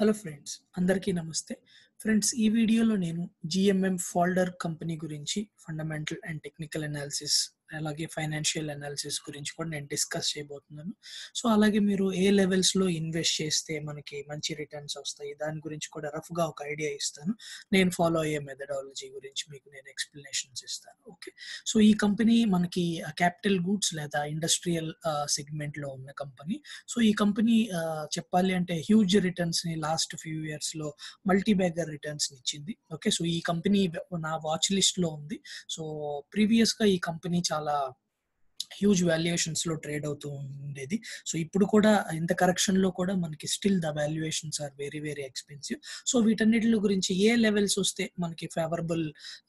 hello friends అందరికీ నమస్తే friends ఈ వీడియోలో నేను జిఎంఎం ఫోల్డర్ కంపెనీ గురించి ఫండమెంటల్ అండ్ టెక్నికల్ అనాలిసిస్ అలాగే ఫైనాన్షియల్ అనాలిసిస్ గురించి కూడా నేను డిస్కస్ చేయబోతున్నాను సో అలాగే మీరు ఏ లెవెల్స్లో ఇన్వెస్ట్ చేస్తే మనకి మంచి రిటర్న్స్ వస్తాయి దాని గురించి కూడా రఫ్గా ఒక ఐడియా ఇస్తాను నేను ఫాలో అయ్యే మెథడాలజీ గురించి మీకు నేను ఎక్స్ప్లెనేషన్స్ ఇస్తాను ఓకే సో ఈ కంపెనీ మనకి క్యాపిటల్ గూడ్స్ లేదా ఇండస్ట్రియల్ సెగ్మెంట్లో ఉన్న కంపెనీ సో ఈ కంపెనీ చెప్పాలి అంటే హ్యూజ్ రిటర్న్స్ ని లాస్ట్ ఫ్యూ ఇయర్స్ లో మల్టీ బ్యాగర్ రిటర్న్స్ ఇచ్చింది ఓకే సో ఈ కంపెనీ నా వాచ్ లిస్ట్ లో ఉంది సో ప్రీవియస్ గా ఈ కంపెనీ చాలా హ్యూజ్ వాల్యుయేషన్స్ లో ట్రేడ్ అవుతూ ఉండేది సో ఇప్పుడు కూడా ఇంత కరెక్షన్ లో కూడా మనకి still the valuations are very very expensive so వీటన్నిటి గురించి ఏ లెవెల్స్ వస్తే మనకి ఫేవరబుల్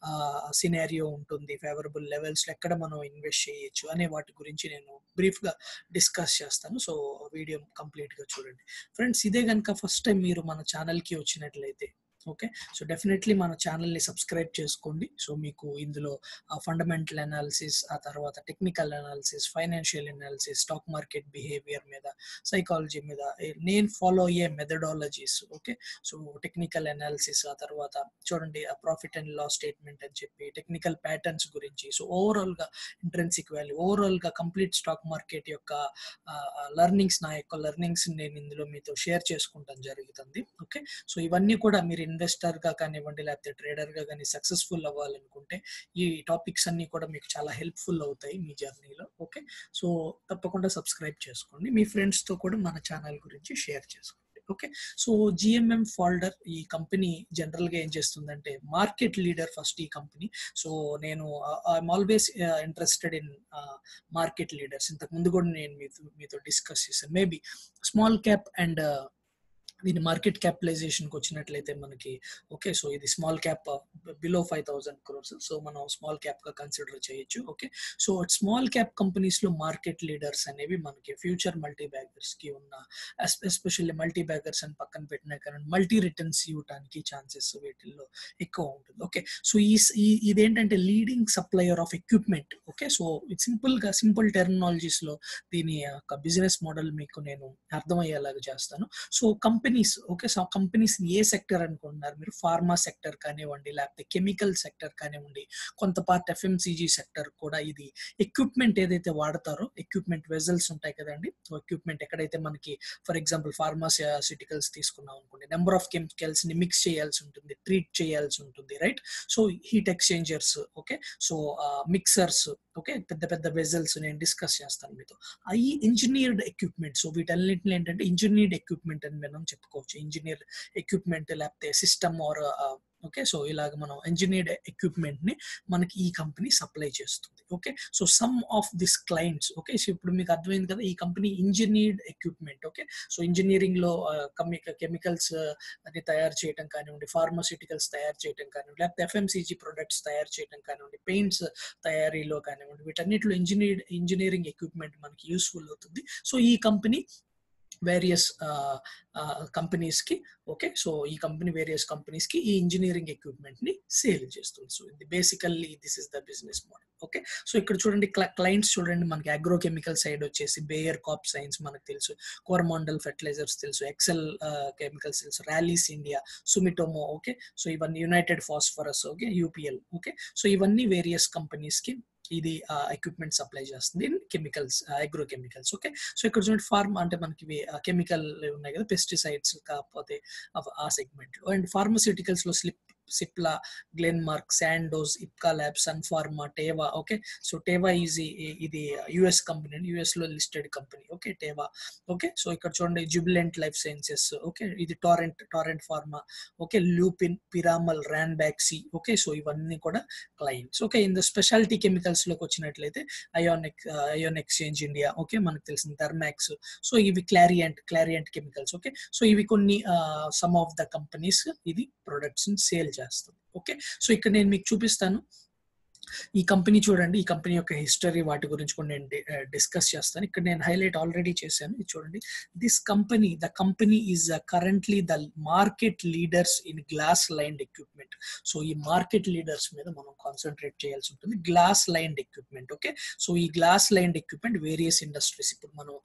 సినారియో ఉంటుంది ఫేవరబుల్ లెవెల్స్ ఎక్కడ మనం ఇన్వెస్ట్ చేయొచ్చు అనే వాటి గురించి నేను బ్రీఫ్ గా డిస్కస్ చేస్తాను సో వీడియో కంప్లీట్ గా చూడండి ఫ్రెండ్స్ ఇదే కనుక ఫస్ట్ టైం మీరు మన ఛానల్ కి వచ్చినట్లయితే ఓకే సో డెఫినెట్లీ మన ఛానల్ని సబ్స్క్రైబ్ చేసుకోండి సో మీకు ఇందులో ఫండమెంటల్ అనాలిసిస్ ఆ తర్వాత technical analysis financial analysis stock market behaviour మీద సైకాలజీ మీద నేను ఫాలో అయ్యే methodologies okay so technical analysis ఆ తర్వాత చూడండి ఆ ప్రాఫిట్ అండ్ లాస్ స్టేట్మెంట్ అని చెప్పి టెక్నికల్ ప్యాటర్న్స్ గురించి సో ఓవరాల్గా ఇంట్రెన్సిక్ వాల్యూ ఓవరాల్గా కంప్లీట్ స్టాక్ మార్కెట్ యొక్క లర్నింగ్స్ నా యొక్క లర్నింగ్స్ నేను ఇందులో మీతో షేర్ చేసుకుంటాం జరుగుతుంది ఓకే సో ఇవన్నీ కూడా మీరు ఇన్వెస్టర్ గా కానివ్వండి లేకపోతే ట్రేడర్ గా కానీ సక్సెస్ఫుల్ అవ్వాలనుకుంటే ఈ టాపిక్స్ అన్ని కూడా మీకు చాలా హెల్ప్ఫుల్ అవుతాయి మీ జర్నీలో ఓకే సో తప్పకుండా సబ్స్క్రైబ్ చేసుకోండి మీ ఫ్రెండ్స్ తో కూడా మన ఛానల్ గురించి షేర్ చేసుకోండి ఓకే సో జిఎంఎం ఫోల్డర్ ఈ కంపెనీ జనరల్ గా ఏం చేస్తుందంటే మార్కెట్ లీడర్ ఫస్ట్ ఈ కంపెనీ సో నేను I'm always interested in market leaders ఇంతకు ముందు కూడా నేను మీతో మీతో డిస్కస్ చేశాను మేబీ స్మాల్ క్యాప్ అండ్ దీని మార్కెట్ క్యాపిటలైజేషన్కి వచ్చినట్లయితే మనకి ఓకే సో ఇది small cap below five thousand crores so మనం స్మాల్ క్యాప్గా కన్సిడర్ చేయొచ్చు ఓకే సో స్మాల్ క్యాప్ కంపెనీస్లో మార్కెట్ లీడర్స్ అనేవి మనకి ఫ్యూచర్ మల్టీ బ్యాగర్స్కి ఉన్న ఎస్పెషల్లీ మల్టీ బ్యాగర్స్ అని పక్కన పెట్టినా కానీ మల్టీ రిటర్న్స్ ఇవ్వడానికి ఛాన్సెస్ వీటిల్లో ఎక్కువ ఉంటుంది ఓకే సో ఈ ఇదేంటంటే leading supplier of equipment okay so సింపుల్గా సింపుల్ టెర్మినాలజీస్లో దీని యొక్క బిజినెస్ మోడల్ మీకు నేను అర్థమయ్యేలాగా చేస్తాను so company companies okay so companies ఏ సెక్టర్ అనుకుంటున్నారు మీరు ఫార్మా సెక్టర్ కానివ్వండి లేకపోతే కెమికల్ సెక్టర్ కానివ్వండి కొంత పార్ట్ ఎఫ్ఎంసీజీ సెక్టర్ కూడా ఇది ఎక్విప్మెంట్ ఏదైతే వాడతారో ఎక్విప్మెంట్ వెజల్స్ ఉంటాయి కదండి సో ఎక్విప్మెంట్ ఎక్కడైతే మనకి ఫర్ ఎగ్జాంపుల్ ఫార్మాసిటికల్స్ తీసుకున్నాం అనుకోండి నెంబర్ ఆఫ్ కెమికల్స్ ని మిక్స్ చేయాల్సి ఉంటుంది ట్రీట్ చేయాల్సి ఉంటుంది right so heat exchangers okay so mixers okay పెద్ద పెద్ద వెజల్స్ నేను డిస్కస్ చేస్తాను మీతో అవి ఇంజనీర్డ్ ఎక్విప్మెంట్ సో వీటన్నింటిని ఏంటంటే ఇంజనీర్డ్ ఎక్విప్మెంట్ అని మనం చెప్పుకోవచ్చు ఇంజనీర్ ఎక్విప్మెంట్ లేకపోతే సిస్టమ్ ఆర్ ఓకే సో ఇలాగ మనం ఇంజనీర్డ్ ఎక్విప్మెంట్ ని మనకి ఈ కంపెనీ సప్లై చేస్తుంది okay so some of this clients okay so ఇప్పుడు మీకు అర్థమైంది కదా ఈ company engineered equipment okay so engineering లో కెమికల్స్ అది తయారు చేయడం కానివ్వండి ఫార్మాసిటికల్స్ తయారు చేయడం కానివ్వండి లేకపోతే ఎఫ్ఎంసీజీ ప్రొడక్ట్స్ తయారు చేయడం కానివ్వండి పెయింట్స్ తయారీలో కానివ్వండి వీటన్నిటిలో ఇంజనీర్ ఇంజనీరింగ్ ఎక్విప్మెంట్ మనకి యూస్ఫుల్ అవుతుంది సో ఈ కంపెనీ వేరియస్ కంపెనీస్ కి ఓకే సో ఈ కంపెనీ వేరియస్ కంపెనీస్ కి ఈ ఇంజనీరింగ్ ఎక్విప్మెంట్ ని సేల్ చేస్తుంది సో ఇది basically this is the business model okay so ఇక్కడ చూడండి క్లయింట్స్ చూడండి మనకి అగ్రోకెమికల్ సైడ్ వచ్చేసి బేయర్ కాప్ సైన్స్ మనకు తెలుసు కోరమాండల్ ఫెర్టిలైజర్స్ తెలుసు ఎక్సెల్ కెమికల్స్ తెలుసు Rallis India Sumitomo okay so ఇవన్నీ united phosphorus okay UPL okay so ఇవన్నీ వేరియస్ కంపెనీస్ కి ఇది ఎక్విప్మెంట్ సప్లై చేస్తుంది chemicals agro chemicals okay so ఇక్కడ చూడండి ఫార్మ్ అంటే మనకి కెమికల్ ఉన్నాయి కదా పెస్టిసైడ్స్ కాకపోతే ఆ సెగ్మెంట్ లో అండ్ ఫార్మస్యూటికల్స్ లో slip Cipla Glenmark Sandoz Ipca lab Sun Pharma Teva okay so Teva is ఇది యుఎస్ కంపెనీ యుఎస్ లో listed company okay Teva okay so ఇక్కడ చూడండి జుబిలెంట్ లైఫ్ సైన్సెస్ ఓకే ఇది Torrent Torrent Pharma okay Lupin Piramal Ranbaxy okay so ఇవన్నీ కూడా clients okay in the specialty chemicals లోకి వచ్చినట్లయితే అయోనిక్ అయోన్ ఎక్స్చేంజ్ ఇండియా ఓకే మనకు తెలిసిన థర్మాక్స్ సో ఇవి Clariant Clariant chemicals okay so ఇవి కొన్ని సమ్ ఆఫ్ ద కంపెనీస్ ఇది ప్రొడక్ట్స్ సేల్ చేస్తుంది ఓకే సో ఇక్కడ నేను మీకు చూపిస్తాను ఈ కంపెనీ చూడండి ఈ కంపెనీ యొక్క హిస్టరీ వాటి గురించి కూడా నేను డిస్కస్ చేస్తాను ఇక్కడ నేను హైలైట్ ఆల్రెడీ చేశాను ఇది చూడండి this company the company is currently the market leaders in glass lined equipment so ఈ మార్కెట్ లీడర్స్ మీద మనం కాన్సన్ట్రేట్ చేయాల్సి ఉంటుంది glass lined equipment okay so ఈ glass lined equipment various industries ఇప్పుడు మనం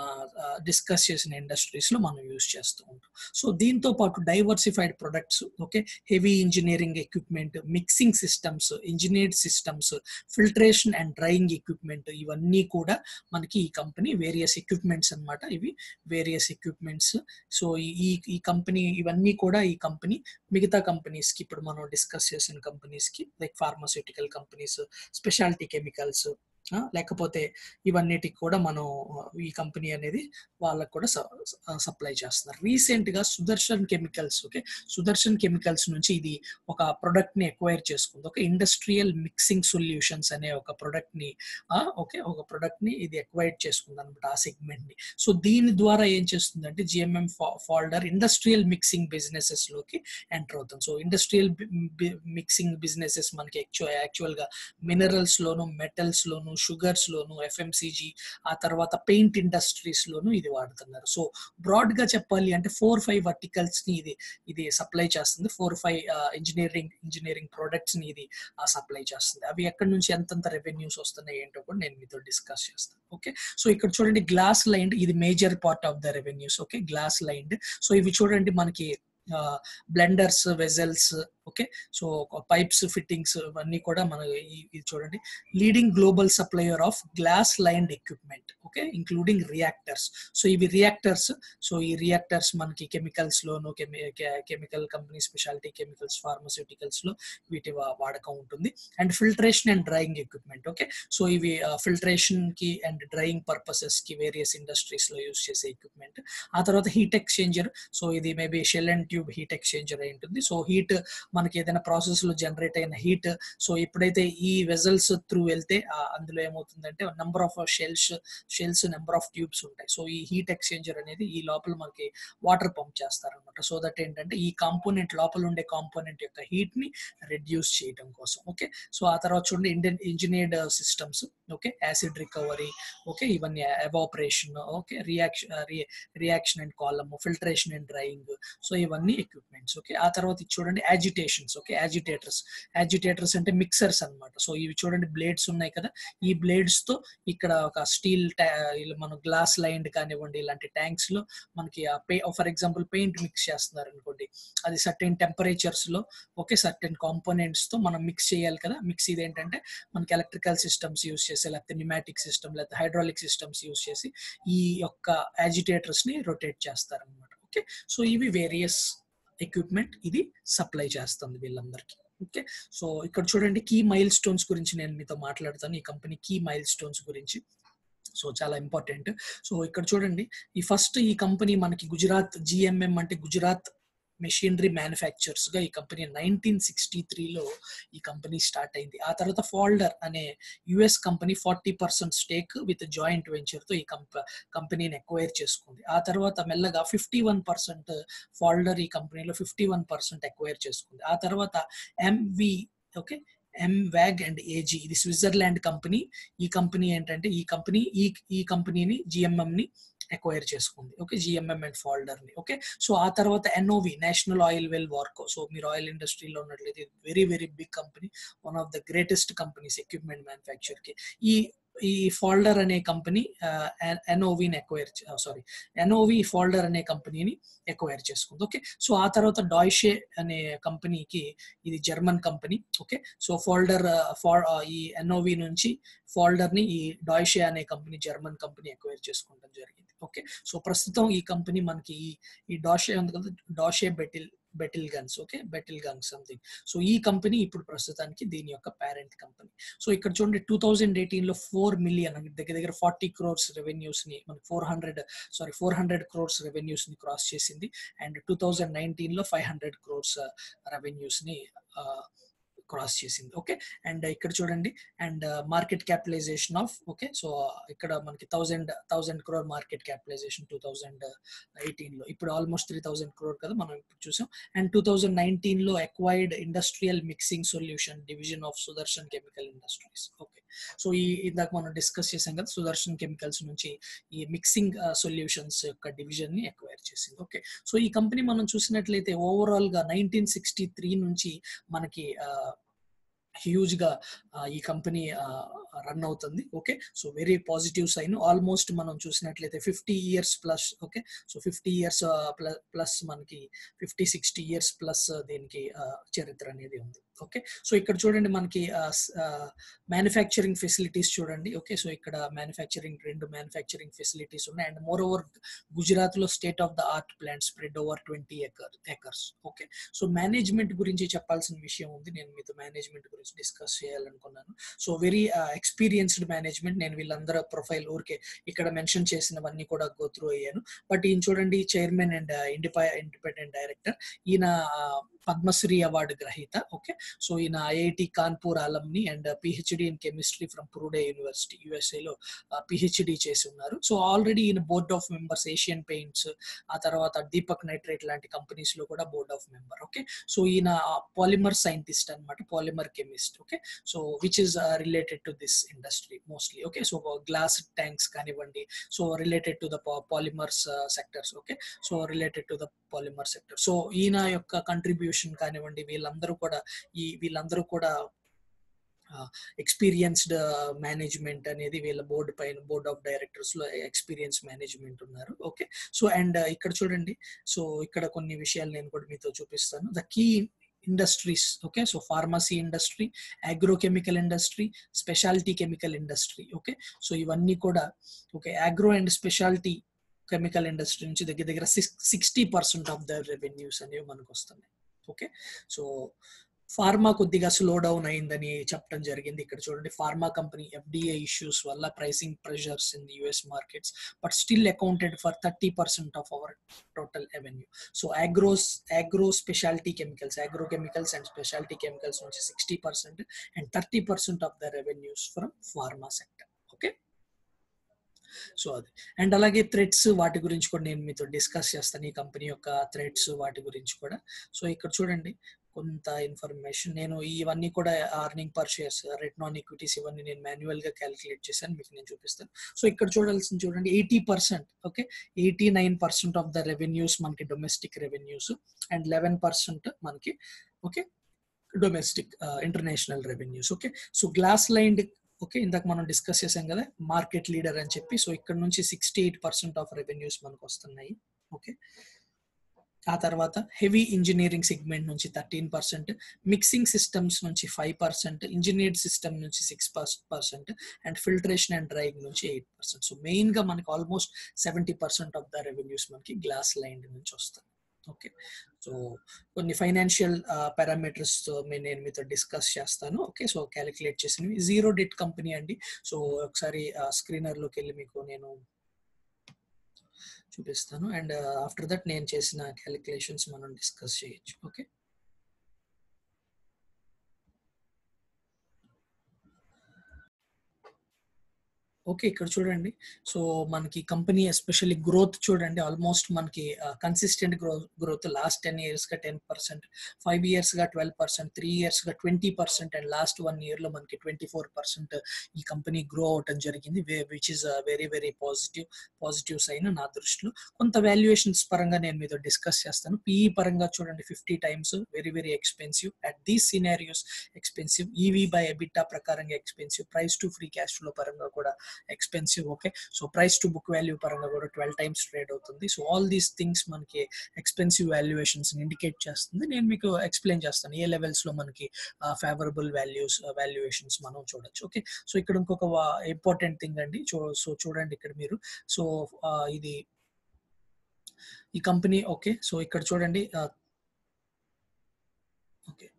డిస్కస్ చేసిన ఇండస్ట్రీస్ లో మనం యూజ్ చేస్తూ ఉంటాం సో దీంతో పాటు diversified products okay heavy engineering equipment mixing systems engineered systems filtration and drying equipment ఇవన్నీ కూడా మనకి ఈ కంపెనీ వేరియస్ ఎక్విప్మెంట్స్ అన్నమాట ఇవి వేరియస్ ఎక్విప్మెంట్స్ సో ఈ ఈ కంపెనీ ఇవన్నీ కూడా ఈ కంపెనీ మిగతా కంపెనీస్ కి ఇప్పుడు మనం డిస్కస్ చేసిన కంపెనీస్ కి like pharmaceutical companies speciality chemicals లేకపోతే ఇవన్నిటికి కూడా మనం ఈ కంపెనీ అనేది వాళ్ళకు కూడా సప్లై చేస్తున్నారు రీసెంట్ గా Sudarshan chemicals okay Sudarshan chemicals నుంచి ఇది ఒక ప్రొడక్ట్ ని ఎక్వైర్ చేసుకుంది ఒక ఇండస్ట్రియల్ మిక్సింగ్ సొల్యూషన్స్ అనే ఒక ప్రొడక్ట్ ని ఓకే ఒక ప్రొడక్ట్ ని ఇది ఎక్వైర్ చేసుకుంది అనమాట ఆ సెగ్మెంట్ ని సో దీని ద్వారా ఏం చేస్తుందంటే GMM Pfaudler industrial mixing businesses లోకి ఎంటర్ అవుతుంది సో ఇండస్ట్రియల్ మిక్సింగ్ బిజినెసెస్ మనకి యాక్చువల్ గా మినరల్స్ లోను మెటల్స్ లోను షుగర్స్ లోను ఎఫ్ఎంసీజీ ఆ తర్వాత పెయింట్ ఇండస్ట్రీస్ లోను ఇది వాడుతున్నారు సో బ్రాడ్ గా చెప్పాలి అంటే ఫోర్ ఫైవ్ వర్టికల్స్ ని ఇది ఇది సప్లై చేస్తుంది four five engineering engineering products ని ఇది సప్లై చేస్తుంది అవి ఎక్కడి నుంచి ఎంతెంత రెవెన్యూస్ వస్తున్నాయి ఏంటో కూడా నేను మీతో డిస్కస్ చేస్తాను ఓకే సో ఇక్కడ చూడండి గ్లాస్ లైన్ ఇది major part of the revenues okay glass line so ఇవి చూడండి మనకి blenders vessels okay so pipes fittings ఇవన్నీ కూడా మన ఇది చూడండి leading global supplier of glass lined equipment okay including reactors so ఇవి రియాక్టర్స్ సో ఈ రియాక్టర్స్ మనకి కెమికల్స్ లోను chemical company speciality chemicals pharmaceuticals లో వీటి వాడకం ఉంటుంది and filtration and drying equipment okay so ఇవి ఫిల్టరేషన్ కి అండ్ డ్రైయింగ్ పర్పసెస్ కి వేరియస్ ఇండస్ట్రీస్ లో యూస్ చేసే ఎక్విప్మెంట్ ఆ తర్వాత హీట్ ఎక్స్చేంజర్ సో ఇది maybe shell and tube heat exchanger అయి ఉంటుంది సో హీట్ మనకి ఏదైనా ప్రాసెస్ లో జనరేట్ అయిన హీట్ సో ఎప్పుడైతే ఈ వెజల్స్ త్రూ వెళ్తే అందులో ఏమవుతుందంటే number of shells shells number of tubes ఉంటాయి సో ఈ హీట్ ఎక్స్చేంజర్ అనేది ఈ లోపల మనకి వాటర్ పంప్ చేస్తారనమాట సో దట్ ఏంటంటే ఈ కాంపోనెంట్ లోపల ఉండే కాంపోనెంట్ యొక్క హీట్ ని రెడ్యూస్ చేయడం కోసం ఓకే సో ఆ తర్వాత చూడండి Indian engineered systems okay acid recovery okay ఇవన్నీ evaporation okay reaction reaction and column filtration and drying so ఇవన్నీ ఎక్విప్మెంట్స్ ఓకే ఆ తర్వాత చూడండి యాజిటేషన్స్ ఓకే యాజిటేటర్స్ యాజిటేటర్స్ అంటే మిక్సర్స్ అనమాట సో ఇవి చూడండి బ్లేడ్స్ ఉన్నాయి కదా ఈ బ్లేడ్స్ తో ఇక్కడ ఒక స్టీల్ మన గ్లాస్ లైన్డ్ కానివ్వండి ఇలాంటి ట్యాంక్స్ లో మనకి ఫర్ ఎగ్జాంపుల్ పెయింట్ మిక్స్ చేస్తున్నారు అనుకోండి అది సర్టెన్ టెంపరేచర్స్ లో ఓకే సర్టెన్ కాంపోనెంట్స్ తో మనం మిక్స్ చేయాలి కదా మిక్స్ ఇది ఏంటంటే మనకి ఎలక్ట్రికల్ సిస్టమ్స్ యూస్ చేసి లేకపోతే న్యూమాటిక్ సిస్టమ్ లేకపోతే హైడ్రాలిక్ సిస్టమ్స్ యూస్ చేసి ఈ యొక్క యాజిటేటర్స్ ని రొటేట్ చేస్తారనమాట ఓకే సో ఇవి వేరియస్ ఎక్విప్మెంట్ ఇది సప్లై చేస్తుంది వీళ్ళందరికీ ఓకే సో ఇక్కడ చూడండి కీ మైల్ స్టోన్స్ గురించి నేను మీతో మాట్లాడతాను ఈ కంపెనీ కీ మైల్ స్టోన్స్ గురించి సో చాలా ఇంపార్టెంట్ సో ఇక్కడ చూడండి ఈ ఫస్ట్ ఈ కంపెనీ మనకి గుజరాత్ జిఎంఎం అంటే గుజరాత్ మెషినరీ మ్యానుఫ్యాక్చర్స్ గా ఈ కంపెనీ నైన్టీన్ సిక్స్టీ త్రీలో ఈ కంపెనీ స్టార్ట్ అయింది ఆ తర్వాత ఫోల్డర్ అనే US company forty percent stake with joint venture తో ఈ కంప కంపెనీని ఎక్వైర్ చేసుకుంది ఆ తర్వాత మెల్లగా ఫిఫ్టీ వన్ పర్సెంట్ ఫోల్డర్ ఈ కంపెనీలో ఫిఫ్టీ వన్ పర్సెంట్ ఎక్వైర్ చేసుకుంది ఆ తర్వాత MV okay Mavag and AG ఇది స్విట్జర్లాండ్ కంపెనీ ఈ కంపెనీ ఏంటంటే ఈ కంపెనీ ఈ ఈ కంపెనీని జిఎంఎం ని ఎక్వైర్ చేసుకుంది ఓకే జిఎంఎం అండ్ ఫోల్డర్ ని ఓకే సో ఆ తర్వాత NOV National Oilwell Varco so మీరు ఆయిల్ ఇండస్ట్రీలో ఉన్నట్లయితే very very big company one of the greatest companies equipment manufacture కి ఈ ఈ ఫోల్డర్ అనే కంపెనీ ఎన్ఓవిని ఎక్వైర్ సారీ ఎన్ఓవి ఫోల్డర్ అనే కంపెనీని ఎక్వైర్ చేసుకుంది ఓకే సో ఆ తర్వాత డాయిషే అనే కంపెనీకి ఇది German company okay so Pfaudler ఈ ఎన్ఓవి నుంచి ఫోల్డర్ ని ఈ డాయిషే అనే కంపెనీ జర్మన్ కంపెనీ ఎక్వైర్ చేసుకోవడం జరిగింది ఓకే సో ప్రస్తుతం ఈ కంపెనీ మనకి ఈ ఈ డాషే ఉంది కదా డాషే బెటిల్ Beteiligungs okay Beteiligungs something so ఈ కంపెనీ ఇప్పుడు ప్రస్తుతానికి దీని యొక్క పేరెంట్ కంపెనీ సో ఇక్కడ చూడండి టూ థౌజండ్ ఎయిటీన్ లో ఫోర్ మిలియన్ దగ్గర దగ్గర ఫార్టీ క్రోర్స్ రెవెన్యూస్ ని మనకి four hundred sorry four hundred crores revenues ని క్రాస్ చేసింది అండ్ టూ థౌజండ్ నైన్టీన్ లో ఫైవ్ హండ్రెడ్ క్రోర్స్ రెవెన్యూస్ ని క్రాస్ చేసింది ఓకే అండ్ ఇక్కడ చూడండి and market capitalisation of okay so ఇక్కడ మనకి thousand thousand crore market capitalisation two thousand ఎయిటీన్లో ఇప్పుడు ఆల్మోస్ట్ త్రీ థౌజండ్ క్రోర్ కదా మనం ఇప్పుడు చూసాం అండ్ టూ థౌజండ్ నైన్టీన్లో acquired industrial mixing solution division of Sudarshan chemical industries okay so ఈ ఇందాక మనం డిస్కస్ చేసాం కదా సుదర్శన్ కెమికల్స్ నుంచి ఈ మిక్సింగ్ సొల్యూషన్స్ యొక్క డివిజన్ ని అక్వైర్ చేసింది ఓకే సో ఈ కంపెనీ మనం చూసినట్లయితే ఓవరాల్ గా నైన్టీన్ సిక్స్టీ త్రీ నుంచి మనకి హ్యూజ్ గా ఈ కంపెనీ రన్ అవుతుంది okay so very positive sign almost మనం చూసినట్లయితే fifty years plus okay so fifty years plus మనకి ఫిఫ్టీ సిక్స్టీ ఇయర్స్ ప్లస్ దీనికి చరిత్ర అనేది ఉంది ఓకే సో ఇక్కడ చూడండి మనకి మ్యానుఫ్యాక్చరింగ్ ఫెసిలిటీస్ చూడండి ఓకే సో ఇక్కడ మ్యానుఫ్యాక్చరింగ్ రెండు మ్యానుఫ్యాక్చరింగ్ ఫెసిలిటీస్ ఉన్నాయి అండ్ మోర్ ఓవర్ గుజరాత్ లో state of the art plant spread over twenty acre acres okay so management గురించి చెప్పాల్సిన విషయం ఉంది నేను మీతో మేనేజ్మెంట్ గురించి డిస్కస్ చేయాలనుకున్నాను సో వెరీ ఎక్స్పీరియన్స్డ్ మేనేజ్మెంట్ నేను వీళ్ళందరూ ప్రొఫైల్ ఊరికే ఇక్కడ మెన్షన్ చేసినవన్నీ కూడా గో త్రూ అయ్యాను బట్ ఈయన చూడండి చైర్మన్ అండ్ ఇండిపా ఇండిపెండెంట్ డైరెక్టర్ ఈయన పద్మశ్రీ అవార్డు గ్రహీత ఓకే సో ఈయన IIT Kanpur alumni and PhD in chemistry from Purdue university యుఎస్ఏలో పిహెచ్డి చేసి ఉన్నారు సో ఆల్రెడీ ఈయన board of members Asian Paints ఆ తర్వాత దీపక్ నైట్రేట్ లాంటి కంపెనీస్ లో కూడా board of member okay so ఈయన పాలిమర్ సైంటిస్ట్ అనమాట polymer chemist okay so which is related to this industry mostly okay so glass tanks కానివ్వండి so related to the polymers sectors okay so related to the polymer sector so ఈయన యొక్క contribution కానివ్వండి వీళ్ళందరూ కూడా ఈ వీళ్ళందరూ కూడా ఎక్స్పీరియన్స్డ్ మేనేజ్మెంట్ అనేది వీళ్ళ బోర్డు పైన బోర్డ్ ఆఫ్ డైరెక్టర్స్ లో ఎక్స్పీరియన్స్ మేనేజ్మెంట్ ఉన్నారు ఓకే సో అండ్ ఇక్కడ చూడండి సో ఇక్కడ కొన్ని విషయాలు నేను కూడా మీతో చూపిస్తాను the key industries okay so pharmacy industry agrochemical industry speciality chemical industry okay so ఇవన్నీ కూడా okay agro and speciality chemical industry నుంచి దగ్గర దగ్గర sixty percent of the revenues అనేవి మనకు వస్తున్నాయి ఓకే సో ఫార్మా కొద్దిగా స్లో డౌన్ అయిందని చెప్పడం జరిగింది ఇక్కడ చూడండి ఫార్మా కంపెనీ ఎఫ్డిఏ ఇష్యూస్ వల్ల pricing pressures in US markets but still accounted for thirty percent of our total revenue so agros agro speciality chemicals agro chemicals and speciality chemicals నుంచి sixty percent and thirty percent of the revenues from pharma sector okay so అది and అలాగే threats వాటి గురించి కూడా నేను మీతో discuss చేస్తాను ఈ కంపెనీ యొక్క థ్రెడ్స్ వాటి గురించి కూడా సో ఇక్కడ చూడండి కొంత ఇన్ఫర్మేషన్ నేను ఇవన్నీ కూడా earning per shares return equities ఇవన్నీ నేను మాన్యువల్ గా క్యాలిక్యులేట్ చేశాను మీకు నేను చూపిస్తాను సో ఇక్కడ చూడాల్సింది చూడండి eighty percent okay eighty nine percent of the revenues మనకి domestic revenues and eleven percent మనకి okay domestic international revenues okay so glass lined okay ఇందాక మనం డిస్కస్ చేసాం కదా మార్కెట్ లీడర్ అని చెప్పి సో ఇక్కడ నుంచి sixty eight percent of revenues మనకు వస్తున్నాయి ఓకే ఆ తర్వాత హెవీ ఇంజనీరింగ్ సెగ్మెంట్ నుంచి థర్టీన్ పర్సెంట్ మిక్సింగ్ సిస్టమ్స్ నుంచి ఫైవ్ పర్సెంట్ ఇంజనీర్డ్ సిస్టమ్ నుంచి six percent and filtration and drying నుంచి ఎయిట్ పర్సెంట్ సో మెయిన్ గా మనకి almost seventy percent of the revenues మనకి గ్లాస్ లైన్ నుంచి వస్తాయి ఓకే సో కొన్ని ఫైనాన్షియల్ పారామీటర్స్ నేను మీతో డిస్కస్ చేస్తాను ఓకే సో క్యాలిక్యులేట్ చేసినవి జీరో డెట్ కంపెనీ అండి సో ఒకసారి స్క్రీనర్ లోకి వెళ్ళి మీకు నేను చూపిస్తాను అండ్ ఆఫ్టర్ దట్ నేను చేసిన క్యాలిక్యులేషన్స్ మనం డిస్కస్ చేయొచ్చు ఓకే ఓకే ఇక్కడ చూడండి సో మనకి కంపెనీ ఎస్పెషల్లీ గ్రోత్ చూడండి ఆల్మోస్ట్ మనకి consistent grow growth last ten years గా టెన్ పర్సెంట్ ఫైవ్ ఇయర్స్ గా ట్వెల్వ్ పర్సెంట్ త్రీ ఇయర్స్ గా twenty percent and last one year లో మనకి ట్వంటీ ఫోర్ పర్సెంట్ ఈ కంపెనీ గ్రో అవటం జరిగింది which is very very positive positive sign నా దృష్టిలో కొంత వాల్యుయేషన్స్ పరంగా నేను మీతో డిస్కస్ చేస్తాను పిఈ పరంగా చూడండి fifty times very very expensive at these scenarios expensive EV by EBITDA ప్రకారంగా expensive price to free cash flow పరంగా కూడా expensive okay so price to book value పరంగా కూడా ట్వెల్వ్ టైమ్స్ ట్రేడ్ అవుతుంది సో ఆల్ దీస్ థింగ్స్ మనకి expensive valuations indicate చేస్తుంది నేను మీకు ఎక్స్ప్లెయిన్ చేస్తాను ఏ లెవెల్స్ లో మనకి ఫేవరబుల్ వాల్యూస్ వాల్యుయేషన్స్ మనం చూడొచ్చు ఓకే సో ఇక్కడ ఇంకొక ఇంపార్టెంట్ థింగ్ అండి సో చూడండి ఇక్కడ మీరు సో ఇది ఈ కంపెనీ ఓకే సో ఇక్కడ చూడండి okay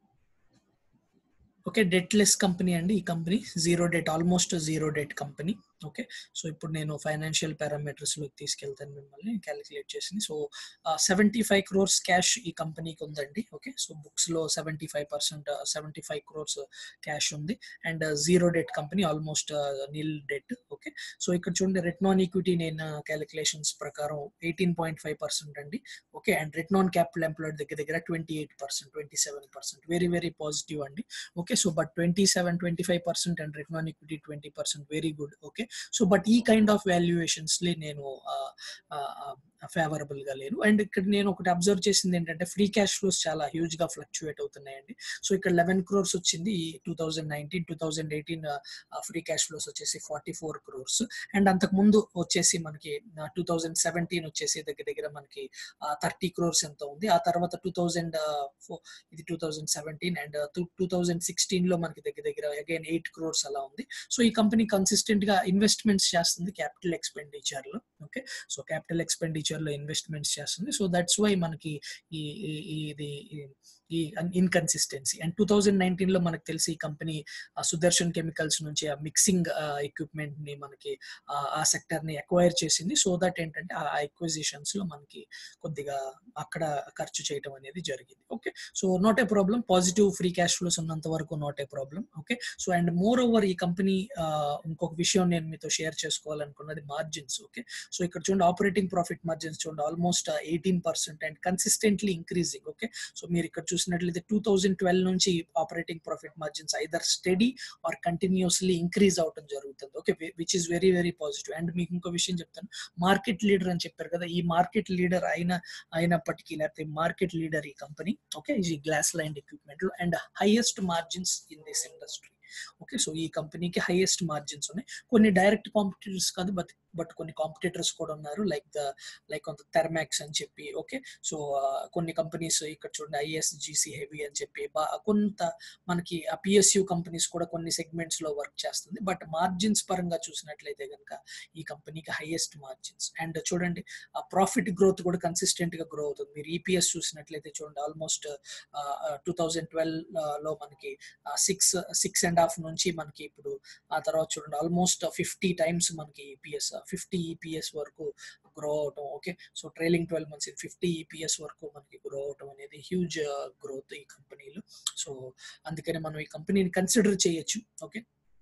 okay debt less company అండి ఈ company zero debt almost zero debt company okay so ఇప్పుడు నేను ఫైనాన్షియల్ పారామీటర్స్లోకి తీసుకెళ్తాను మిమ్మల్ని క్యాలిక్యులేట్ చేసింది so seventy five crores cash ఈ కంపెనీకి ఉందండి ఓకే సో బుక్స్లో seventy five percent seventy five crores cash ఉంది and zero debt company almost nil debt okay so ఇక్కడ చూడండి రిటర్న్ ఆన్ ఈక్విటీ నేను క్యాలిక్యులేషన్స్ ప్రకారం ఎయిటీన్ పాయింట్ ఫైవ్ పర్సెంట్ అండి okay and return on capital employed దగ్గర దగ్గర twenty eight percent twenty seven percent very very positive అండి okay so but twenty seven twenty five percent and return on equity twenty percent very good okay so but ఈ kind of వాల్యుయేషన్స్లే నేను favourable గా లేను and ఇక్కడ నేను ఒకటి observe చేసింది ఏంటంటే ఫ్రీ క్యాష్ ఫ్లోస్ చాలా హ్యూజ్ గా ఫ్లక్చుయేట్ అవుతున్నాయండి సో ఇక్కడ లెవెన్ క్రోర్స్ వచ్చింది two thousand nineteen two thousand eighteen free cash flows వచ్చేసి ఫార్టీ ఫోర్ క్రోర్స్ అండ్ అంతకు ముందు వచ్చేసి మనకి టూ థౌజండ్ సెవెంటీన్ వచ్చేసి దగ్గర దగ్గర మనకి థర్టీ క్రోర్స్ ఎంత ఉంది ఆ తర్వాత టూ థౌజండ్ ఇది two thousand seventeen and two thousand sixteen లో మనకి దగ్గర దగ్గర అగైన్ ఎయిట్ క్రోర్స్ అలా ఉంది సో ఈ కంపెనీ కన్సిస్టెంట్ గా ఇన్వెస్ట్మెంట్స్ చేస్తుంది క్యాపిటల్ ఎక్స్పెండిచర్ లో ఓకే సో క్యాపిటల్ ఎక్స్పెండిచర్ లో ఇన్వెస్ట్మెంట్స్ చేస్తుంది సో దట్స్ వై మనకి ఈ ఇది ఈ inconsistency and two thousand nineteen లో మనకు తెలిసి ఈ కంపెనీ సుదర్శన్ కెమికల్స్ నుంచి ఆ మిక్సింగ్ ఎక్విప్మెంట్ ని మనకి ఆ సెక్టర్ ని అక్వైర్ చేసింది సో దట్ ఏంటంటే ఆ ఎక్విజిషన్స్ లో మనకి కొద్దిగా అక్కడ ఖర్చు చేయడం అనేది జరిగింది okay so not a problem positive free cash flows ఉన్నంత వరకు not a problem okay so and moreover ఈ కంపెనీ ఇంకొక విషయం నేను మీతో షేర్ చేసుకోవాలనుకున్నది మార్జిన్స్ ఓకే సో ఇక్కడ చూడండి ఆపరేటింగ్ ప్రాఫిట్ మార్జిన్స్ చూడండి almost eighteen percent and consistently increasing okay so మీరు ఇక్కడ చూసినట్లయితే టూ థౌజండ్ ట్వెల్వ్ నుంచి operating profit margins either steady or continuously increase అవడం జరుగుతుంది okay which is very very positive and మీకు ఇంకో విషయం చెప్తాను మార్కెట్ లీడర్ అని చెప్పారు కదా ఈ మార్కెట్ లీడర్ అయిన అయినప్పటికీ లేకపోతే మార్కెట్ లీడర్ ఈ కంపెనీ ఓకే ఈ గ్లాస్ లైన్ ఎక్విప్మెంట్ లో and highest margins in this industry okay so ఈ కంపెనీకి హైయెస్ట్ మార్జిన్స్ ఉన్నాయి కొన్ని డైరెక్ట్ కాంపిటీటర్స్ కాదు బట్ బట్ కొన్ని కాంపిటీటర్స్ కూడా ఉన్నారు లైక్ ద లైక్ కొంత థెర్మాక్స్ అని చెప్పి ఓకే సో కొన్ని కంపెనీస్ ఇక్కడ చూడండి ఐఎస్జిసి హెవీ అని చెప్పి కొంత మనకి ఆ పిఎస్యు కంపెనీస్ కూడా కొన్ని సెగ్మెంట్స్ లో వర్క్ చేస్తుంది బట్ మార్జిన్స్ పరంగా చూసినట్లయితే కనుక ఈ కంపెనీకి హైయెస్ట్ మార్జిన్స్ అండ్ చూడండి ఆ ప్రాఫిట్ గ్రోత్ కూడా కన్సిస్టెంట్ గా గ్రో అవుతుంది మీరు ఈపీఎస్ చూసినట్లయితే చూడండి ఆల్మోస్ట్ టూ థౌజండ్ ట్వెల్వ్ లో మనకి సిక్స్ సిక్స్ అండ్ హాఫ్ నుంచి మనకి ఇప్పుడు ఆ తర్వాత చూడండి ఆల్మోస్ట్ ఫిఫ్టీ టైమ్స్ మనకి ఈపీఎస్ ఫిఫ్టీ ఈపీఎస్ వరకు గ్రో అవటం okay so trailing twelve months fifty EPS వరకు మనకి గ్రో అవటం అనేది హ్యూజ్ గ్రోత్ ఈ కంపెనీలో సో అందుకని మనం ఈ కంపెనీని కన్సిడర్ చేయొచ్చు okay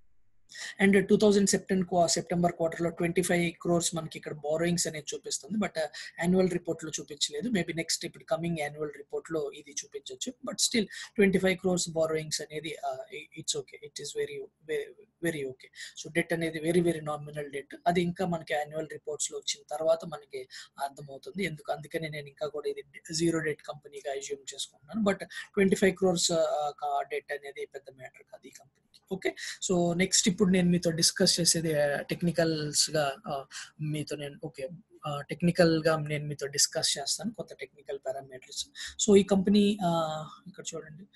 and two thousand September September క్వార్టర్లో ట్వంటీ ఫైవ్ క్రోర్స్ మనకి ఇక్కడ బారోయింగ్స్ అనేది చూపిస్తుంది బట్ యాన్యువల్ రిపోర్ట్లో చూపించలేదు మేబీ నెక్స్ట్ ఇప్పుడు కమింగ్ యాన్యువల్ రిపోర్ట్లో ఇది చూపించవచ్చు but still twenty five crores borrowings అనేది it's okay it is very very okay so debt అనేది వెరీ వెరీ నామినల్ డెట్ అది ఇంకా మనకి యాన్యువల్ రిపోర్ట్స్లో వచ్చిన తర్వాత మనకి అర్థమవుతుంది ఎందుకు అందుకని నేను ఇంకా కూడా ఇది జీరో డెట్ కంపెనీగా అజ్యూమ్ చేసుకుంటున్నాను but twenty five crores debt అనేది పెద్ద మ్యాటర్ కాదు ఈ కంపెనీకి ఓకే సో నెక్స్ట్ ఇప్పుడు నేను మీతో డిస్కస్ చేసేది టెక్నికల్స్ గా మీతో నేను ఓకే టెక్నికల్ గా నేను మీతో డిస్కస్ చేస్తాను కొత్త టెక్నికల్ పారామీటర్స్ సో ఈ కంపెనీ ఇక్కడ చూడండి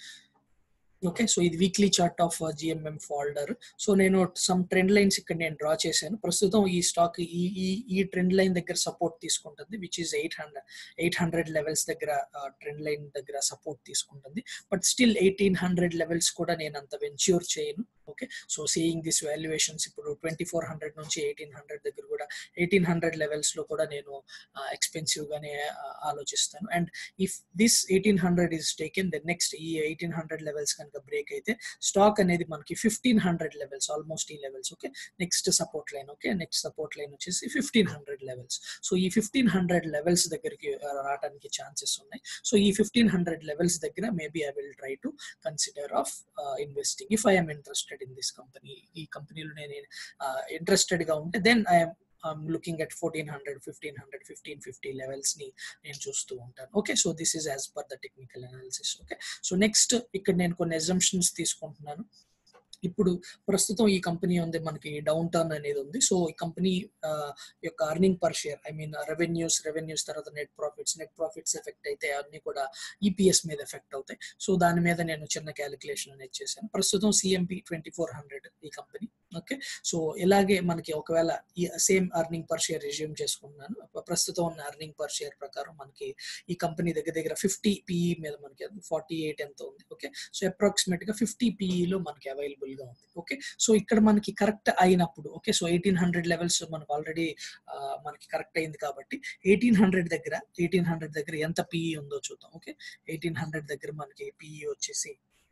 ఓకే సో ఇది weekly chart of GMM Pfaudler so నేను సమ్ ట్రెండ్ లైన్స్ ఇక్కడ నేను డ్రా చేశాను ప్రస్తుతం ఈ స్టాక్ ఈ ఈ ఈ ట్రెండ్ లైన్ దగ్గర సపోర్ట్ తీసుకుంటుంది which is eight hundred eight hundred levels దగ్గర ట్రెండ్ లైన్ దగ్గర సపోర్ట్ తీసుకుంటుంది but still eighteen hundred levels కూడా నేను అంత వెంచ్యూర్ చేయను okay so seeing this valuations ఇప్పుడు ట్వంటీ ఫోర్ హండ్రెడ్ నుంచి ఎయిటీన్ హండ్రెడ్ దగ్గర కూడా ఎయిటీన్ హండ్రెడ్ లెవెల్స్ లో కూడా నేను ఎక్స్పెన్సివ్ గానే ఆలోచిస్తాను and if this eighteen hundred is taken then next ఈ ఎయిటీన్ హండ్రెడ్ లెవెల్స్ కనుక బ్రేక్ అయితే స్టాక్ అనేది మనకి ఫిఫ్టీన్ హండ్రెడ్ లెవెల్స్ ఆల్మోస్ట్ ఈ levels okay next support line okay next support line వచ్చేసి ఫిఫ్టీన్ హండ్రెడ్ లెవెల్స్ సో ఈ fifteen hundred levels దగ్గరికి రావడానికి ఛాన్సెస్ ఉన్నాయి సో ఈ ఫిఫ్టీన్ హండ్రెడ్ లెవెల్స్ దగ్గర maybe I will try to consider of investing if I'm interested in this company ఈ కంపెనీలో నేను ఇంట్రెస్టెడ్ గా ఉంటే then I'm looking at fourteen hundred fifteen hundred fifteen fifty levels ని నేను చూస్తూ ఉంటాను okay so this is as per the technical analysis okay so next ఇక్కడ నేను కొన్ని ఎగ్జంప్షన్స్ తీసుకుంటున్నాను ఇప్పుడు ప్రస్తుతం ఈ కంపెనీ ఉంది మనకి డౌన్ టర్న్ అనేది ఉంది సో ఈ కంపెనీ యొక్క earning per share I mean revenues revenues తర్వాత net profits net profits effect అయితే అన్ని కూడా ఈపీఎస్ మీద ఎఫెక్ట్ అవుతాయి సో దాని మీద నేను చిన్న క్యాలిక్యులేషన్ అనేది చేశాను ప్రస్తుతం సిఎంపి ట్వంటీ ఫోర్ హండ్రెడ్ ఈ కంపెనీ ఓకే సో ఇలాగే మనకి ఒకవేళ ఈ same earning per share resume చేసుకుంటున్నాను ప్రస్తుతం ఉన్న అర్నింగ్ పర్ షేర్ ప్రకారం మనకి ఈ కంపెనీ దగ్గర దగ్గర ఫిఫ్టీ పిఈ మీద మనకి ఫార్టీ ఎయిట్ ఎంత ఉంది ఓకే సో అప్రాక్సిమేట్ గా ఫిఫ్టీ పిఈలో మనకి అవైలబుల్ గా ఉంది ఓకే సో ఇక్కడ మనకి కరెక్ట్ అయినప్పుడు okay so eighteen hundred levels మనకు ఆల్రెడీ మనకి కరెక్ట్ అయింది కాబట్టి ఎయిటీన్ హండ్రెడ్ దగ్గర ఎయిటీన్ హండ్రెడ్ దగ్గర ఎంత పిఈ ఉందో చూద్దాం ఓకే ఎయిటీన్ హండ్రెడ్ దగ్గర మనకి పిఈ వచ్చేసి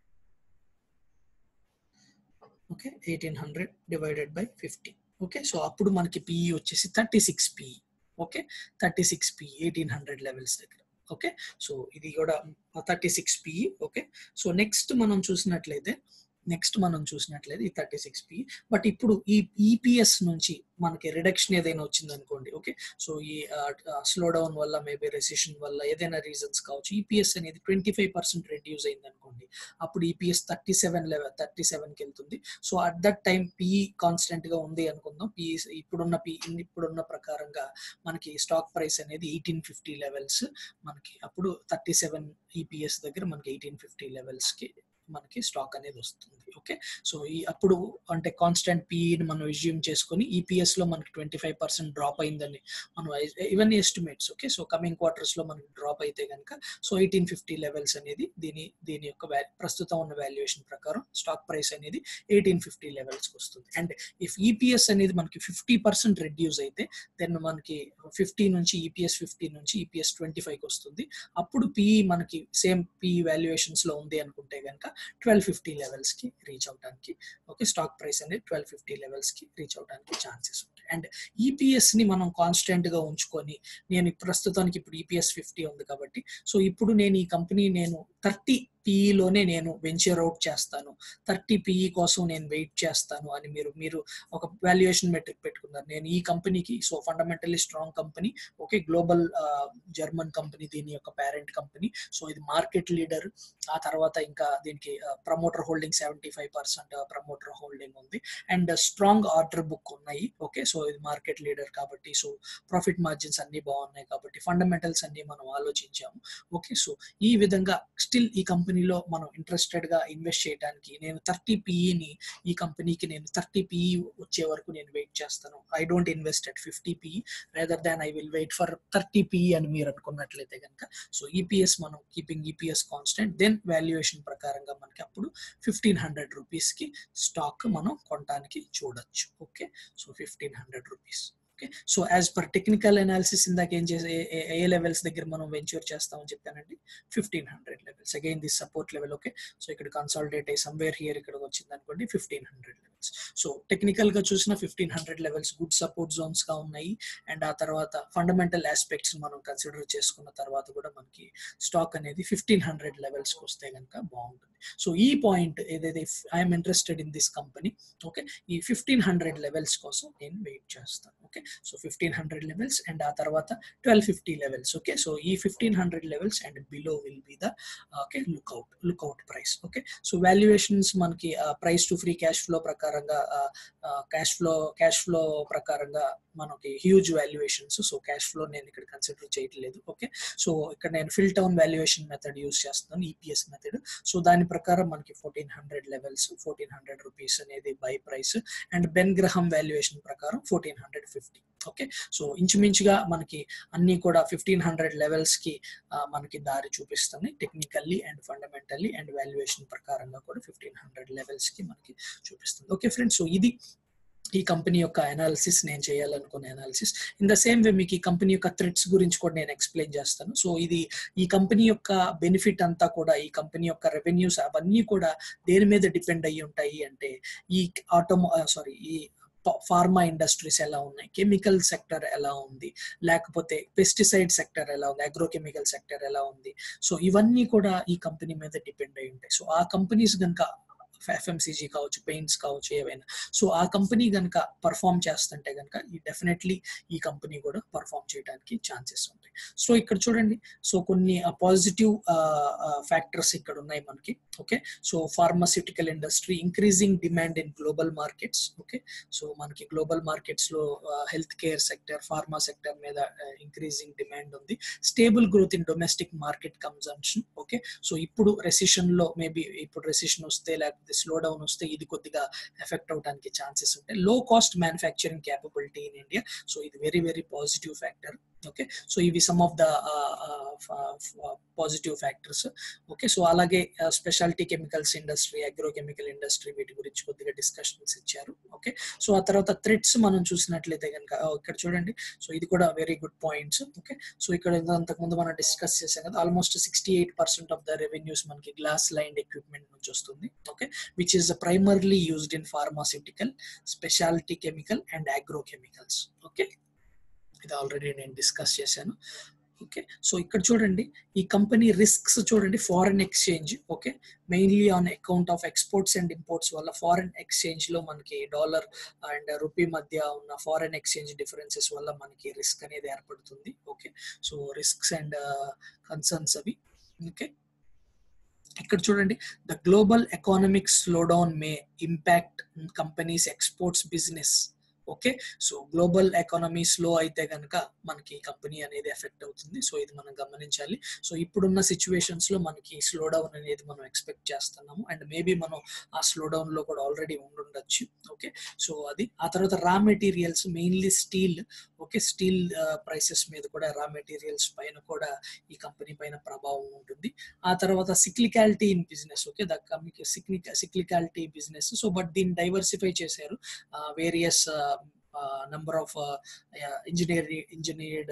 okay eighteen hundred divided by fifty okay so అప్పుడు మనకి పిఈ వచ్చేసి thirty six PE okay thirty six PE eighteen hundred levels దగ్గర ఓకే సో ఇది కూడా thirty six PE okay so next మనం చూసినట్లయితే నెక్స్ట్ మనం చూసినట్లయితే ఈ థర్టీ సిక్స్ పి బట్ ఇప్పుడు ఈ ఈపీఎస్ నుంచి మనకి రిడక్షన్ ఏదైనా వచ్చింది అనుకోండి ఓకే సో ఈ స్లో డౌన్ వల్ల మేబీ రెసిషన్ వల్ల ఏదైనా రీజన్స్ కావచ్చు ఈపీఎస్ అనేది ట్వంటీ ఫైవ్ పర్సెంట్ రెడ్యూస్ అయింది అనుకోండి అప్పుడు EPS thirty seven level thirty సెవెన్కి వెళ్తుంది so at that time PE constant గా ఉంది అనుకుందాం పిఈ ఇప్పుడున్న పి ఇప్పుడున్న ప్రకారంగా మనకి స్టాక్ ప్రైస్ అనేది ఎయిటీన్ ఫిఫ్టీ లెవెల్స్ మనకి అప్పుడు థర్టీ సెవెన్ ఈపీఎస్ దగ్గర మనకి ఎయిటీన్ ఫిఫ్టీ లెవెల్స్ కి మనకి స్టాక్ అనేది వస్తుంది ఓకే సో ఈ అప్పుడు అంటే కాన్స్టెంట్ పీఈని మనం రిజ్యూమ్ చేసుకొని ఈపీఎస్ లో మనకి ట్వంటీ ఫైవ్ పర్సెంట్ డ్రాప్ అయిందని మనం ఇవన్నీ estimates okay so coming quarters లో మనకి డ్రాప్ అయితే కనుక సో ఎయిటీన్ ఫిఫ్టీ లెవెల్స్ అనేది దీని దీని యొక్క ప్రస్తుతం ఉన్న వాల్యుయేషన్ ప్రకారం స్టాక్ ప్రైస్ అనేది ఎయిటీన్ ఫిఫ్టీ లెవెల్స్ వస్తుంది అండ్ ఇఫ్ ఈపీఎస్ అనేది మనకి ఫిఫ్టీ పర్సెంట్ రెడ్యూస్ అయితే దెన్ మనకి ఫిఫ్టీ నుంచి ఈపీఎస్ ఫిఫ్టీ నుంచి ఈపీఎస్ ట్వంటీ ఫైవ్ వస్తుంది అప్పుడు పిఈ మనకి సేమ్ పిఈ వాల్యుయేషన్స్ లో ఉంది అనుకుంటే కనుక ట్వెల్వ్ ఫిఫ్టీ లెవెల్స్ కి రీచ్ అవడానికి ఓకే స్టాక్ ప్రైస్ అనేది ట్వెల్వ్ ఫిఫ్టీ లెవెల్స్ కి రీచ్ అవడానికి ఛాన్సెస్ ఉంటాయి అండ్ ఈపీఎస్ ని మనం కాన్స్టెంట్ గా ఉంచుకొని నేను ప్రస్తుతానికి ఇప్పుడు ఈపీఎస్ ఫిఫ్టీ ఉంది కాబట్టి సో ఇప్పుడు నేను ఈ కంపెనీ నేను థర్టీ పిఈలోనే నేను వెంచర్ అవుట్ చేస్తాను థర్టీ పిఈ కోసం నేను వెయిట్ చేస్తాను అని మీరు మీరు ఒక వాల్యుయేషన్ మెట్రిక్ పెట్టుకున్నారు నేను ఈ కంపెనీకి so fundamentally strong company okay global German company దీని యొక్క పేరెంట్ కంపెనీ సో ఇది మార్కెట్ లీడర్ ఆ తర్వాత ఇంకా దీనికి promoter holding seventy five percent promoter holding ఉంది అండ్ స్ట్రాంగ్ ఆర్డర్ బుక్ ఉన్నాయి ఓకే సో ఇది మార్కెట్ లీడర్ కాబట్టి సో ప్రాఫిట్ మార్జిన్స్ అన్ని బాగున్నాయి కాబట్టి ఫండమెంటల్స్ అన్ని మనం ఆలోచించాము ఓకే సో ఈ విధంగా స్టిల్ ఈ కంపెనీలో మనం ఇంట్రెస్టెడ్ గా ఇన్వెస్ట్ చేయడానికి నేను థర్టీ పిఈని ఈ కంపెనీకి నేను థర్టీ పిఈ వచ్చే వరకు నేను వెయిట్ చేస్తాను I don't invest at fifty PE rather than I will wait for thirty PE అని మీరు అనుకున్నట్లయితే కనుక సో ఈపీఎస్ మనం keeping EPS constant then valuation ప్రకారంగా మనకి అప్పుడు ఫిఫ్టీన్ హండ్రెడ్ రూపీస్ కి స్టాక్ మనం కొనడానికి చూడొచ్చు okay so fifteen hundred rupees okay so as per technical analysis ఇందాక ఏం చేసే ఏ లెవెల్స్ దగ్గర మనం వెంచర్ చేస్తామని చెప్పానండి fifteen hundred levels again this support level okay so ఇక్కడ కన్సాలిడేట్ అయ్యి సమ్వేర్ హియర్ ఇక్కడ వచ్చింది అనుకోండి fifteen hundred levels so technical గా చూసిన fifteen hundred levels good support zones గా ఉన్నాయి అండ్ ఆ తర్వాత ఫండమెంటల్ ఆస్పెక్ట్స్ మనం కన్సిడర్ చేసుకున్న తర్వాత కూడా మనకి స్టాక్ అనేది ఫిఫ్టీన్ హండ్రెడ్ లెవెల్స్ కి వస్తే కనుక బాగుంటుంది సో ఈ పాయింట్ ఏదైతే I'm interested in this company okay ఈ ఫిఫ్టీన్ హండ్రెడ్ లెవెల్స్ కోసం నేను వెయిట్ చేస్తాను okay so fifteen hundred levels and ఆ తర్వాత twelve fifty levels okay so ఈ fifteen hundred levels and below will be the okay lookout lookout price okay so valuations మనకి price to free cash flow ప్రకారంగా cash flow cash flow ప్రకారంగా మనకి huge valuations so cash flow నేను ఇక్కడ consider చేయట్లేదు okay so ఇక్కడ నేను Phil Town valuation method use చేస్తున్నాను ఈపీఎస్ మెథడ్ సో దాని ప్రకారం మనకి fourteen hundred levels fourteen hundred rupees అనేది buy price and Ben Graham valuation ప్రకారం fourteen hundred fifty okay so ఇంచుమించుగా మనకి అన్ని కూడా ఫిఫ్టీన్ హండ్రెడ్ లెవెల్స్ కి మనకి దారి చూపిస్తుంది technically and fundamentally and valuation ప్రకారంగా కూడా ఫిఫ్టీన్ హండ్రెడ్ లెవెల్స్ కి మనకి చూపిస్తుంది ఓకే ఫ్రెండ్స్ సో ఇది ఈ కంపెనీ యొక్క అనాలిసిస్ నేను చేయాలనుకునే analysis in the same way మీకు ఈ కంపెనీ యొక్క థ్రెట్స్ గురించి కూడా నేను ఎక్స్ప్లెయిన్ చేస్తాను సో ఇది ఈ కంపెనీ యొక్క బెనిఫిట్ అంతా కూడా ఈ కంపెనీ యొక్క రెవెన్యూస్ అవన్నీ కూడా దేని మీద డిపెండ్ అయ్యి ఉంటాయి అంటే ఈ ఆటోమో సారీ ఈ ఫార్మా ఇండస్ట్రీస్ ఎలా ఉన్నాయి కెమికల్ సెక్టర్ ఎలా ఉంది లేకపోతే పెస్టిసైడ్ సెక్టర్ ఎలా ఉంది అగ్రోకెమికల్ సెక్టర్ ఎలా ఉంది సో ఇవన్నీ కూడా ఈ కంపెనీ మీద డిపెండ్ అయి ఉంటాయి సో ఆ కంపెనీస్ కనుక ఎఫ్ఎంసీజీ కావచ్చు పెయింట్స్ కావచ్చు ఏవైనా సో ఆ కంపెనీ కనుక పర్ఫామ్ చేస్తుంటే కనుక ఈ డెఫినెట్లీ ఈ కంపెనీ కూడా పర్ఫామ్ చేయడానికి ఛాన్సెస్ ఉంటాయి సో ఇక్కడ చూడండి సో కొన్ని పాజిటివ్ ఫ్యాక్టర్స్ ఇక్కడ ఉన్నాయి మనకి okay so pharmaceutical industry increasing demand in global markets okay so మనకి గ్లోబల్ మార్కెట్స్ లో health care sector pharma sector మీద ఇంక్రీజింగ్ డిమాండ్ ఉంది stable growth in domestic market consumption okay so ఇప్పుడు recession లో maybe ఇప్పుడు రెసిషన్ వస్తే లేకపోతే slow down వస్తే ఇది కొద్దిగా ఎఫెక్ట్ అవడానికి ఛాన్సెస్ ఉంటాయి low cost manufacturing capability in India so ఇది very very positive factor okay so ఇవి some of the positive factors okay so అలాగే speciality chemicals industry agro chemical industry వీటి గురించి కొద్దిగా డిస్కషన్స్ ఇచ్చారు ఓకే సో ఆ తర్వాత థ్రెడ్స్ మనం చూసినట్లయితే కనుక ఇక్కడ చూడండి సో ఇది కూడా very good points okay so ఇక్కడ అంతకుముందు మనం డిస్కస్ చేసాం కదా almost sixty eight percent of the revenues మనకి గ్లాస్ లైన్ ఎక్విప్మెంట్ నుంచి వస్తుంది okay which is primarily used in pharmaceutical speciality chemical and agro chemicals okay ఇది ఆల్రెడీ నేను డిస్కస్ చేశాను ఓకే సో ఇక్కడ చూడండి ఈ కంపెనీ రిస్క్స్ చూడండి foreign exchange okay mainly on account of exports and imports వల్ల ఫారెన్ ఎక్స్చేంజ్ లో మనకి డాలర్ అండ్ రూపీ మధ్య ఉన్న ఫారెన్ ఎక్స్చేంజ్ డిఫరెన్సెస్ వల్ల మనకి రిస్క్ అనేది ఏర్పడుతుంది okay so risks and concerns అవి ఓకే ఇక్కడ చూడండి the global economic slowdown may impact companies exports business okay so global economy slow అయితే కనుక మనకి కంపెనీ అనేది ఎఫెక్ట్ అవుతుంది సో ఇది మనం గమనించాలి సో ఇప్పుడున్న సిచ్యువేషన్స్ లో మనకి స్లో డౌన్ అనేది మనం ఎక్స్పెక్ట్ చేస్తున్నాము అండ్ మేబీ మనం ఆ స్లో డౌన్ లో కూడా ఆల్రెడీ ఉండుండొచ్చు ఓకే సో అది ఆ తర్వాత raw materials mainly steel okay steel prices మీద కూడా రా మెటీరియల్స్ పైన కూడా ఈ కంపెనీ పైన ప్రభావం ఉంటుంది ఆ తర్వాత cyclicality in business okay the cyclicality business so but దీన్ని డైవర్సిఫై చేశారు various number of engineer engineered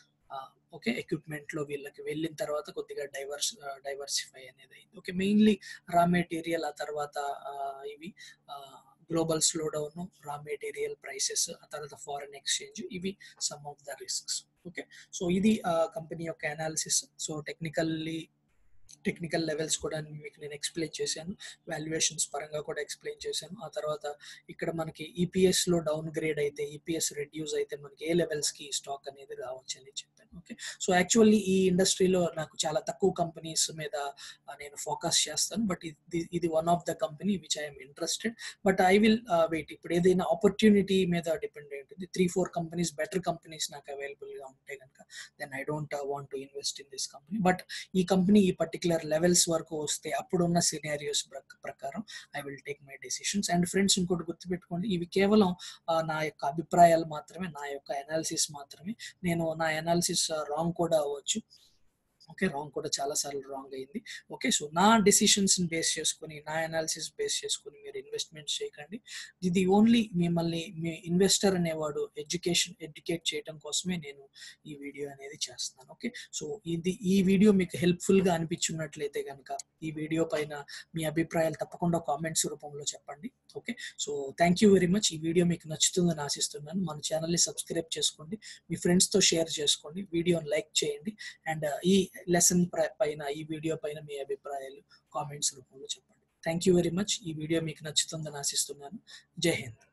okay equipment లో వీళ్ళకి వెళ్ళిన తర్వాత కొద్దిగా డైవర్స్ డైవర్సిఫై అనేది అయింది ఓకే మెయిన్లీ రా మెటీరియల్ ఆ తర్వాత ఇవి global slow down raw material prices ఆ తర్వాత ఫారెన్ ఎక్స్చేంజ్ ఇవి some of the risks okay so ఇది కంపెనీ యొక్క analysis so technically technical levels కూడా మీకు నేను ఎక్స్ప్లెయిన్ చేశాను వాల్యుయేషన్స్ పరంగా కూడా ఎక్స్ప్లెయిన్ చేశాను ఆ తర్వాత ఇక్కడ మనకి ఈపీఎస్ లో డౌన్ గ్రేడ్ అయితే ఈపీఎస్ రెడ్యూస్ అయితే మనకి ఏ లెవెల్స్ కి స్టాక్ అనేది రావచ్చు అని చెప్పాను ఓకే సో యాక్చువల్లీ ఈ ఇండస్ట్రీలో నాకు చాలా తక్కువ కంపెనీస్ మీద నేను ఫోకస్ చేస్తాను బట్ ఇది ఇది one of the company which I'm interested but I will wait ఇప్పుడు ఏదైనా ఆపర్చునిటీ మీద డిపెండ్ అయి ఉంటుంది three four companies better companies నాకు అవైలబుల్ గా ఉంటే కనుక then I don't want to invest in this company but ఈ కంపెనీ ఈ పర్టికులర్ లెవెల్స్ వరకు వస్తే అప్పుడున్న సినారియోస్ ప్రకారం I will take my decisions and friends ఇంకోటి గుర్తుపెట్టుకోండి ఇవి కేవలం నా యొక్క అభిప్రాయాలు మాత్రమే నా యొక్క అనాలిసిస్ మాత్రమే నేను నా అనాలిసిస్ రాంగ్ కూడా అవ్వచ్చు ఓకే రాంగ్ కూడా చాలా సార్లు రాంగ్ అయింది ఓకే సో నా డెసిషన్స్ బేస్ చేసుకుని నా అనాలిసిస్ బేస్ చేసుకుని మీరు ఇన్వెస్ట్మెంట్ చేయకండి ఇది ఓన్లీ మిమ్మల్ని మీ ఇన్వెస్టర్ అనేవాడు ఎడ్యుకేషన్ ఎడ్యుకేట్ చేయడం కోసమే నేను ఈ వీడియో అనేది చేస్తున్నాను ఓకే సో ఇది ఈ వీడియో మీకు హెల్ప్ఫుల్ గా అనిపించున్నట్లయితే కనుక ఈ వీడియో పైన మీ అభిప్రాయాలు తప్పకుండా కామెంట్స్ రూపంలో చెప్పండి okay so thank you very much ఈ వీడియో మీకు నచ్చుతుందని ఆశిస్తున్నాను మన ఛానల్ని సబ్స్క్రైబ్ చేసుకోండి మీ ఫ్రెండ్స్తో షేర్ చేసుకోండి వీడియోని లైక్ చేయండి అండ్ ఈ లెసన్ పైన ఈ వీడియో పైన మీ అభిప్రాయాలు కామెంట్స్ రూపంలో చెప్పండి థ్యాంక్ యూ వెరీ మచ్ ఈ వీడియో మీకు నచ్చుతుందని ఆశిస్తున్నాను జై హింద్